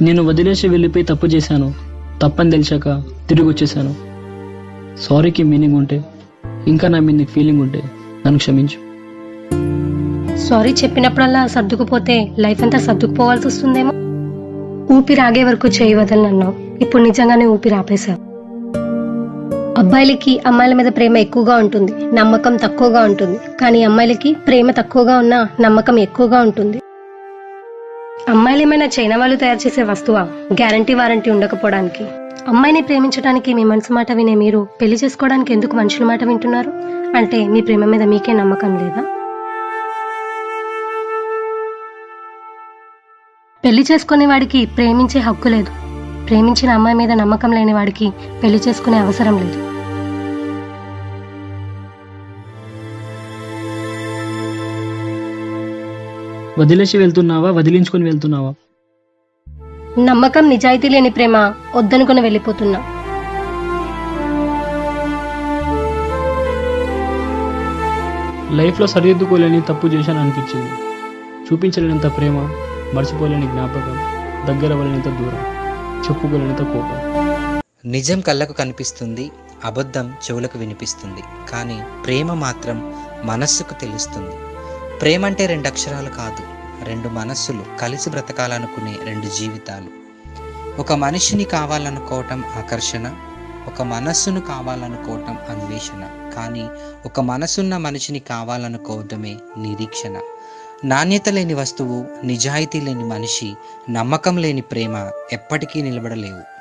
నేను వదిలేసి వెళ్ళిపోయి తప్పు చేశాను తప్పని తెలిసాక తిరిగి వచ్చేసాను సారీకి మీనింగ్ ఉంటే ఇంకా నా మీద నీకు ఫీలింగ్ ఉంటే నన్ను క్షమించు సారీ చెప్పినప్పుడల్లా సర్దుకుపోతే లైఫ్ అంతా సర్దుకుపోవాల్సి వస్తుందేమో ఊపిరి ఆగే వరకు చేయి వదలనన్నావు ఇప్పుడు నిజంగానే ఊపిరి ఆపేశావు అబ్బాయిలకి అమ్మాయిల మీద ప్రేమ ఎక్కువగా ఉంటుంది నమ్మకం తక్కువగా ఉంటుంది కానీ అమ్మాయిలకి ప్రేమ తక్కువగా ఉన్న నమ్మకం ఎక్కువగా ఉంటుంది అమ్మాయిలు ఏమైనా చైనా వాళ్ళు తయారు చేసే వస్తువా గ్యారంటీ వారంటీ ఉండకపోవడానికి అమ్మాయిని ప్రేమించడానికి మీ మనసు మాట వినే మీరు పెళ్లి చేసుకోవడానికి ఎందుకు మనుషుల మాట వింటున్నారు అంటే మీ ప్రేమ మీద మీకే నమ్మకం లేదా పెళ్లి చేసుకునే వాడికి ప్రేమించే హక్కు లేదు ప్రేమించిన అమ్మాయి మీద నమ్మకం లేని వాడికి పెళ్లి చేసుకునే అవసరం లేదు వదిలేసి వెళ్తున్నావా వదిలించుకొని వెళ్తున్నావా నమ్మకం నిజాయితీ లేని ప్రేమ వద్దనుకుని వెళ్ళిపోతున్నా లైఫ్లో సరిదిద్దుకోలేని తప్పు చేశాను అనిపించింది చూపించలేనంత ప్రేమ మర్చిపోలేని జ్ఞాపకం దగ్గర అవ్వలేనంత దూరం చెప్పుకోలేనంత కోపం నిజం కళ్ళకు కనిపిస్తుంది అబద్ధం చెవులకు వినిపిస్తుంది కానీ ప్రేమ మాత్రం మనస్సుకు తెలుస్తుంది ప్రేమ అంటే రెండు అక్షరాలు కాదు రెండు మనస్సులు కలిసి బ్రతకాలనుకునే రెండు జీవితాలు ఒక మనిషిని కావాలనుకోవటం ఆకర్షణ ఒక మనస్సును కావాలనుకోవటం అన్వేషణ కానీ ఒక మనసున్న మనిషిని కావాలనుకోవటమే నిరీక్షణ నాణ్యత లేని వస్తువు నిజాయితీ లేని మనిషి నమ్మకం లేని ప్రేమ ఎప్పటికీ నిలబడలేవు